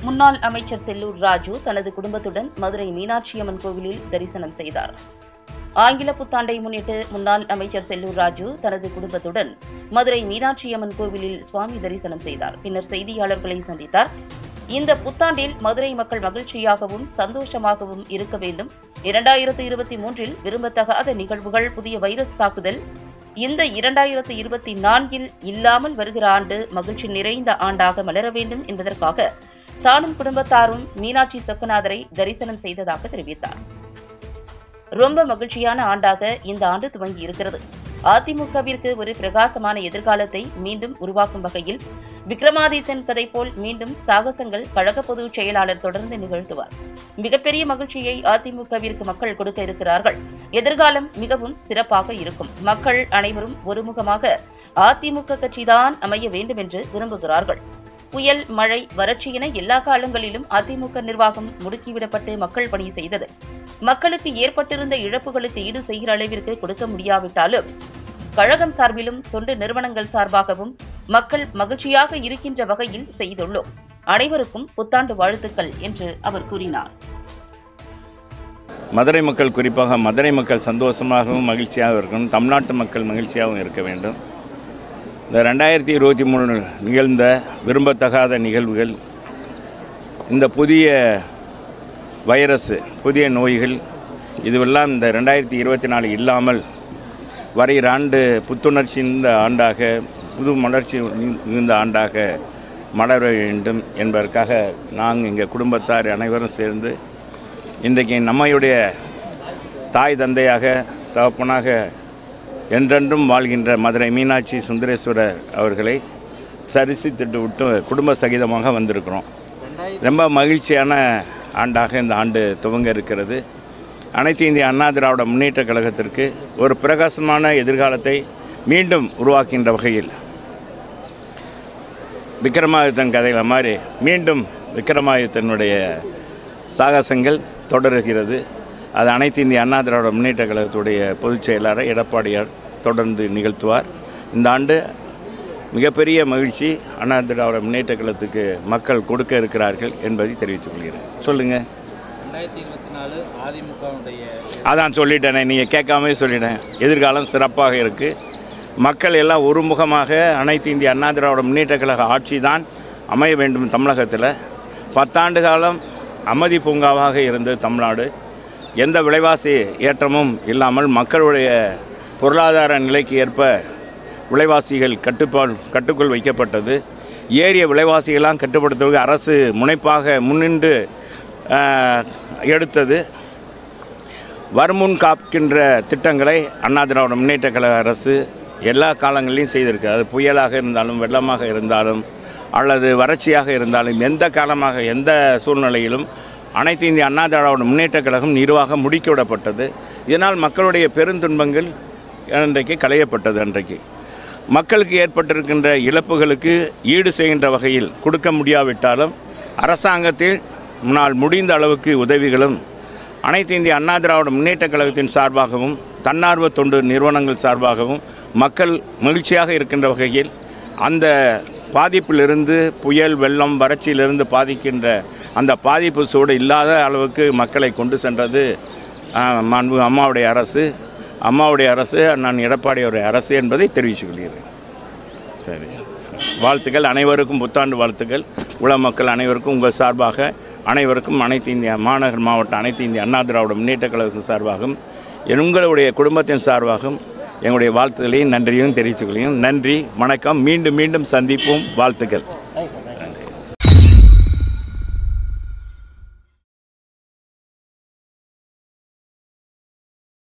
முன்னாள் அமைச்சர் செல்லூர் ராஜு தனது குடும்பத்துடன் மதுரை மீனாட்சியம்மன் கோவிலில் தரிசனம் செய்தார் ஆங்கில புத்தாண்டை முன்னிட்டு முன்னாள் அமைச்சர் செல்லூர் ராஜு தனது குடும்பத்துடன் மதுரை மீனாட்சியம்மன் கோவிலில் சுவாமி தரிசனம் செய்தார் பின்னர் செய்தியாளர்களை சந்தித்தார் இந்த புத்தாண்டில் மதுரை மக்கள் மகிழ்ச்சியாகவும் சந்தோஷமாகவும் இருக்க வேண்டும் இரண்டாயிரத்து இருபத்தி மூன்றில் விரும்பத்தகாத நிகழ்வுகள் புதிய வைரஸ் தாக்குதல் இந்த இரண்டாயிரத்து இருபத்தி நான்கில் இல்லாமல் வருகிற ஆண்டு மகிழ்ச்சி நிறைந்த ஆண்டாக மலர வேண்டும் என்பதற்காக தானும் குடும்பத்தாரும் மீனாட்சி சொக்கநாதரை தரிசனம் செய்ததாக தெரிவித்தார் ரொம்ப மகிழ்ச்சியான ஆண்டாக இந்த ஆண்டு துவங்கி இருக்கிறது அதிமுகவிற்கு ஒரு பிரகாசமான எதிர்காலத்தை மீண்டும் உருவாக்கும் வகையில் விக்ரமாதித்தன் கதை போல் மீண்டும் சாகசங்கள் கழக பொதுச் செயலாளர் தொடர்ந்து நிகழ்த்துவார் மிகப்பெரிய மகிழ்ச்சியை அதிமுகவிற்கு மக்கள் கொடுக்க இருக்கிறார்கள் எதிர்காலம் மிகவும் சிறப்பாக இருக்கும் மக்கள் அனைவரும் ஒருமுகமாக அதிமுக கட்சிதான் அமைய வேண்டும் என்று விரும்புகிறார்கள் புயல் மழை வறட்சி என எல்லா காலங்களிலும் அதிமுக நிர்வாகம் முடுக்கிவிடப்பட்டு மக்கள் பணி செய்தது மக்களுக்கு ஏற்பட்டிருந்த இழப்புகளுக்கு ஈடு செய்கிற அளவிற்கு கொடுக்க முடியாவிட்டாலும் கழகம் சார்பிலும் தொண்டு நிறுவனங்கள் சார்பாகவும் மக்கள் மகிழ்ச்சியாக இருக்கின்ற வகையில் செய்துள்ளோம் அனைவருக்கும் புத்தாண்டு வாழ்த்துக்கள் என்று அவர் கூறினார் மதுரை மக்கள் குறிப்பாக மதுரை மக்கள் சந்தோஷமாகவும் மகிழ்ச்சியாகவும் இருக்கணும் தமிழ்நாட்டு மக்கள் மகிழ்ச்சியாகவும் இருக்க வேண்டும் இந்த ரெண்டாயிரத்தி இருபத்தி மூணு நிகழ்ந்த விரும்பத்தகாத நிகழ்வுகள் இந்த புதிய வைரஸ் புதிய நோய்கள் இதுவெல்லாம் இந்த ரெண்டாயிரத்தி இருபத்தி நாலு இல்லாமல் வருகிற ஆண்டு புத்துணர்ச்சி இந்த ஆண்டாக புது மலர்ச்சி மிகுந்த ஆண்டாக மலர வேண்டும் என்பதற்காக நாங்கள் எங்கள் குடும்பத்தார் அனைவரும் சேர்ந்து இன்றைக்கு நம்மையுடைய தாய் தந்தையாக தகப்பனாக என்றென்றும் வாழ்கின்ற மதுரை மீனாட்சி சுந்தரேஸ்வரர் அவர்களை சரிசித்துட்டு விட்டு குடும்ப சகிதமாக வந்திருக்கிறோம் ரொம்ப மகிழ்ச்சியான ஆண்டாக இந்த ஆண்டு துவங்க இருக்கிறது அனைத்து இந்திய அண்ணா திராவிட முன்னேற்ற கழகத்திற்கு ஒரு பிரகாசமான எதிர்காலத்தை மீண்டும் உருவாக்கின்ற வகையில் விக்ரமாதித்தன் கதைகளை மாதிரி மீண்டும் விக்ரமாதித்தனுடைய சாகசங்கள் தொடருகிறது அது அனைத்து இந்திய அண்ணா திராவிட முன்னேற்ற கழகத்துடைய பொதுச் செயலாளர் எடப்பாடியார் தொடர்ந்து நிகழ்த்துவார் இந்த ஆண்டு மிகப்பெரிய மகிழ்ச்சி அண்ணா திராவிட முன்னேற்ற கழகத்துக்கு மக்கள் கொடுக்க இருக்கிறார்கள் என்பதை தெரிவித்துக் கொள்கிறேன் சொல்லுங்கள் ரெண்டாயிரத்தி இருபத்தி நாலு அதிமுகவுடைய அதான் சொல்லிட்டேனே நீங்கள் கேட்காமவே சொல்லிட்டேன் எதிர்காலம் சிறப்பாக இருக்குது மக்கள் எல்லாம் ஒருமுகமாக அனைத்து இந்திய அண்ணா திராவிட முன்னேற்ற கழக ஆட்சி தான் அமைய வேண்டும் தமிழகத்தில் பத்தாண்டு காலம் அமைதி பூங்காவாக இருந்தது தமிழ்நாடு எந்த விலைவாசி ஏற்றமும் இல்லாமல் மக்களுடைய பொருளாதார நிலைக்கு ஏற்ப விலைவாசிகள் கட்டுப்பாடு கட்டுக்குள் வைக்கப்பட்டது ஏறிய விலைவாசிகளாம் கட்டுப்படுத்துவதற்கு அரசு முனைப்பாக முன்னின்று ஆஹ், எடுத்தது வருமுன் காக்கின்ற திட்டங்களை அண்ணா திராவிட முன்னேற்ற கழக அரசு எல்லா காலங்களிலும் செய்திருக்கு அது புயலாக இருந்தாலும் வெள்ளமாக இருந்தாலும் அல்லது வறட்சியாக இருந்தாலும் எந்த காலமாக எந்த சூழ்நிலையிலும் அனைத்து இந்திய அண்ணா திராவிட முன்னேற்ற கழகம் நிர்வாகம் முடுக்கிவிடப்பட்டது இதனால் மக்களுடைய பெருந்துன்பங்கள் அன்றைக்கு களையப்பட்டது அன்றைக்கு மக்களுக்கு ஏற்பட்டிருக்கின்ற இழப்புகளுக்கு ஈடு செய்கின்ற வகையில் கொடுக்க முடியாவிட்டாலும் அரசாங்கத்தில் முன்னால் முடிந்த அளவுக்கு உதவிகளும் அனைத்து இந்திய அண்ணா திராவிட முன்னேற்ற கழகத்தின் சார்பாகவும் தன்னார்வ தொண்டு நிறுவனங்கள் சார்பாகவும் மக்கள் மகிழ்ச்சியாக இருக்கின்ற வகையில் அந்த பாதிப்பிலிருந்து புயல் வெள்ளம் வறட்சியிலிருந்து பாதிக்கின்ற அந்த பாதிப்பு சூடு இல்லாத அளவுக்கு மக்களை கொண்டு சென்றது ஆஹ், மாண்பு அம்மாவுடைய அரசு அம்மாவுடைய அரசு நான் எடப்பாடியுடைய அரசு என்பதை தெரிவித்துக் கொள்கிறேன் சரி சரி. வாழ்த்துக்கள் அனைவருக்கும் புத்தாண்டு வாழ்த்துக்கள் உல மக்கள் அனைவருக்கும் உங்கள் சார்பாக அனைவருக்கும் அனைத்து இந்திய மாநகர் மாவட்ட அனைத்து இந்திய அண்ணா திராவிட முன்னேற்ற கழகத்தின் சார்பாகவும் உங்களுடைய குடும்பத்தின் சார்பாகவும் எங்களுடைய வாழ்த்துக்களையும் நன்றியும் தெரிவித்துக் கொள்கிறேன் நன்றி வணக்கம் மீண்டும் மீண்டும் சந்திப்போம் வாழ்த்துக்கள்